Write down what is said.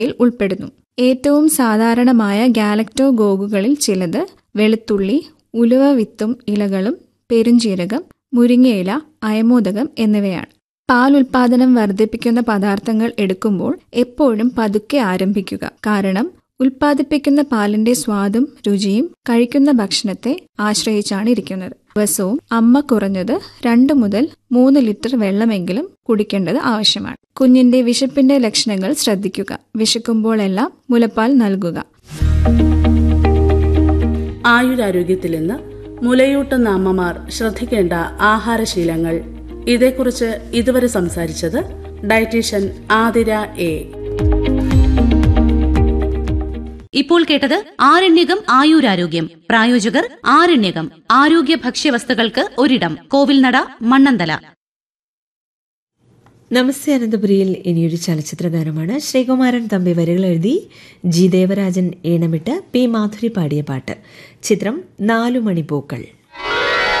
യിൽ ഉൾപ്പെടുന്നു ഏറ്റവും സാധാരണമായ ഗാലക്ടോഗോഗുകളിൽ ചിലത് വെളുത്തുള്ളി ഉലുവ വിത്തും ഇലകളും പെരുംജീരകം മുരിങ്ങയില അയമോദകം എന്നിവയാണ് പാൽ ഉൽപാദനം വർദ്ധിപ്പിക്കുന്ന പദാർത്ഥങ്ങൾ എടുക്കുമ്പോൾ എപ്പോഴും പതുക്കെ ആരംഭിക്കുക കാരണം ഉൽപ്പാദിപ്പിക്കുന്ന പാലിന്റെ സ്വാദും രുചിയും കഴിക്കുന്ന ഭക്ഷണത്തെ ആശ്രയിച്ചാണ് ഇരിക്കുന്നത് ദിവസവും അമ്മ കുറഞ്ഞത് രണ്ട് മുതൽ മൂന്ന് ലിറ്റർ വെള്ളമെങ്കിലും കുടിക്കേണ്ടത് ആവശ്യമാണ് കുഞ്ഞിന്റെ വിശപ്പിന്റെ ലക്ഷണങ്ങൾ ശ്രദ്ധിക്കുക വിശക്കുമ്പോഴെല്ലാം മുലപ്പാൽ നൽകുക ആയുരാരോഗ്യത്തിൽ ഇന്ന് മുലയൂട്ടുന്ന അമ്മമാർ ശ്രദ്ധിക്കേണ്ട ആഹാരശീലങ്ങൾ ഇതേക്കുറിച്ച് ഇതുവരെ സംസാരിച്ചത് ഡയറ്റീഷ്യൻ ആതിര എ ഇപ്പോൾ കേട്ടത് ആരണ്യകം ആയുരാരോഗ്യം പ്രായോജകർ ആരണ്യകം ആരോഗ്യ ഭക്ഷ്യവസ്തുക്കൾക്ക് ഒരിടം കോവിൽനട മണ്ണന്തല നമസ്തേ അനന്തപുരിയിൽ ഇനിയൊരു ചലച്ചിത്ര ഗാനമാണ് ശ്രീകുമാരൻ തമ്പി വരികൾ എഴുതി ജി ദേവരാജൻ ഈണമിട്ട് പി മാധുരി പാടിയ പാട്ട് ചിത്രം നാലു മണിപ്പൂക്കൾ